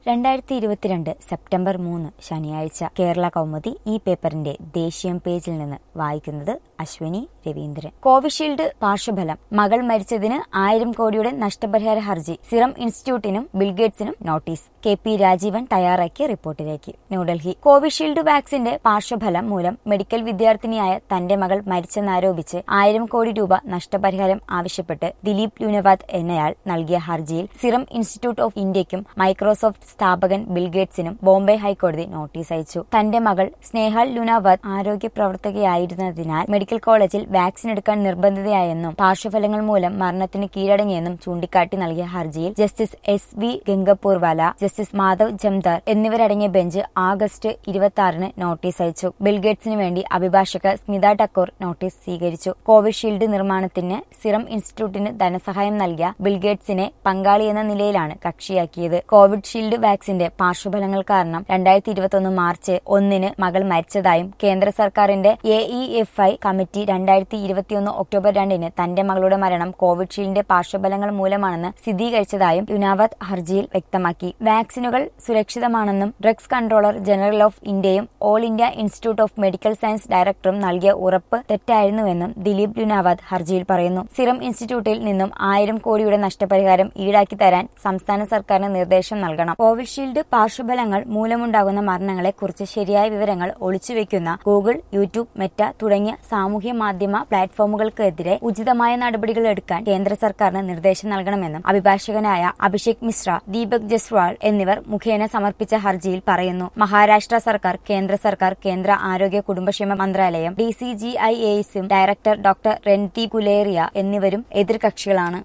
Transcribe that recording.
രണ്ടായിരത്തി ഇരുപത്തിരണ്ട് സെപ്റ്റംബർ മൂന്ന് ശനിയാഴ്ച കേരള കൗമുദി ഈ പേപ്പറിന്റെ ദേശീയം പേജിൽ നിന്ന് വായിക്കുന്നത് അശ്വിനി രവീന്ദ്രൻ കോവിഷീൽഡ് പാർശ്വഫലം മകൾ മരിച്ചതിന് ആയിരം കോടിയുടെ നഷ്ടപരിഹാര ഹർജി സിറം ഇൻസ്റ്റിറ്റ്യൂട്ടിനും ബിൽഗേറ്റ്സിനും നോട്ടീസ് കെ പി രാജീവൻ തയ്യാറാക്കിയ റിപ്പോർട്ടിലേക്ക് ന്യൂഡൽഹി കോവിഷീൽഡ് വാക്സിന്റെ പാർശ്വഫലം മൂലം മെഡിക്കൽ വിദ്യാർത്ഥിനിയായ തന്റെ മകൾ മരിച്ചെന്നാരോപിച്ച് ആയിരം കോടി രൂപ നഷ്ടപരിഹാരം ആവശ്യപ്പെട്ട് ദിലീപ് ലുനവാദ് എന്നയാൾ നൽകിയ ഹർജിയിൽ സിറം ഇൻസ്റ്റിറ്റ്യൂട്ട് ഓഫ് ഇന്ത്യയ്ക്കും മൈക്രോസോഫ്റ്റ് സ്ഥാപകൻ ബിൽഗേറ്റ്സിനും ബോംബെ ഹൈക്കോടതി നോട്ടീസ് അയച്ചു തന്റെ മകൾ സ്നേഹൽ ലുനാവത് ആരോഗ്യ പ്രവർത്തകയായിരുന്നതിനാൽ മെഡിക്കൽ കോളേജിൽ വാക്സിൻ എടുക്കാൻ നിർബന്ധിതയായെന്നും പാർശ്വഫലങ്ങൾ മൂലം മരണത്തിന് കീഴടങ്ങിയെന്നും ചൂണ്ടിക്കാട്ടി നൽകിയ ഹർജിയിൽ justice S V Gangapurwala justice Madhav Jamdar എന്നിവരടങ്ങിയ ബെഞ്ച് ആഗസ്റ്റ് ഇരുപത്തി ആറിന് നോട്ടീസ് അയച്ചു ബിൽഗേറ്റ്സിന് വേണ്ടി അഭിഭാഷക സ്മിത ടക്കൂർ നോട്ടീസ് സ്വീകരിച്ചു കോവിഷീൽഡ് നിർമ്മാണത്തിന് സിറം ഇൻസ്റ്റിറ്റ്യൂട്ടിന് ധനസഹായം നൽകിയ ബിൽഗേറ്റ്സിനെ പങ്കാളി എന്ന നിലയിലാണ് കക്ഷിയാക്കിയത് കോവിഡ് ഷീൽഡ് വാക്സിന്റെ പാർശ്വഫലങ്ങൾ കാരണം രണ്ടായിരത്തി ഇരുപത്തൊന്ന് മാർച്ച് ഒന്നിന് മകൾ മരിച്ചതായും കേന്ദ്ര സർക്കാരിന്റെ A E F I committee രണ്ടായിരത്തി ഇരുപത്തിയൊന്ന് ഒക്ടോബർ രണ്ടിന് തന്റെ മകളുടെ മരണം കോവിഷീൽഡിന്റെ പാർശ്വഫലങ്ങൾ മൂലമാണെന്ന് സ്ഥിരീകരിച്ചതായും യുനാവത് ഹർജിയിൽ വ്യക്തമാക്കി വാക്സിനുകൾ സുരക്ഷിതമാണെന്നും ഡ്രഗ്സ് കൺട്രോളർ ജനറൽ ഓഫ് ഇന്ത്യയും all India institute of medical science ഡയറക്ടറും നൽകിയ ഉറപ്പ് തെറ്റായിരുന്നുവെന്നും ദിലീപ് ലുനാവത് ഹർജിയിൽ പറയുന്നു സിറം ഇൻസ്റ്റിറ്റ്യൂട്ടിൽ നിന്നും ആയിരം കോടിയുടെ നഷ്ടപരിഹാരം ഈടാക്കി തരാൻ സംസ്ഥാന സർക്കാരിന് നിർദ്ദേശം നൽകണം കോവിഷീൽഡ് പാർശ്വഫലങ്ങൾ മൂലമുണ്ടാകുന്ന മരണങ്ങളെക്കുറിച്ച് ശരിയായ വിവരങ്ങൾ ഒളിച്ചുവെക്കുന്ന ഗൂഗിൾ യൂട്യൂബ് മെറ്റ തുടങ്ങിയ സാമൂഹ്യ മാധ്യമ പ്ലാറ്റ്ഫോമുകൾക്കെതിരെ ഉചിതമായ നടപടികൾ എടുക്കാൻ കേന്ദ്ര സർക്കാരിന് നിർദ്ദേശം നൽകണമെന്നും അഭിഭാഷകനായ അഭിഷേക് മിശ്ര ദീപക് ജസ്വാൾ എന്നിവർ മുഖേന സമർപ്പിച്ച ഹർജിയിൽ പറയുന്നു മഹാരാഷ്ട്ര സർക്കാർ കേന്ദ്ര സർക്കാർ കേന്ദ്ര ആരോഗ്യ കുടുംബക്ഷേമ മന്ത്രാലയം ഡി സി ജി ഐ എസും ഡയറക്ടർ ഡോക്ടർ റെൻതി കുലേറിയ എന്നിവരും എതിർകക്ഷികളാണ്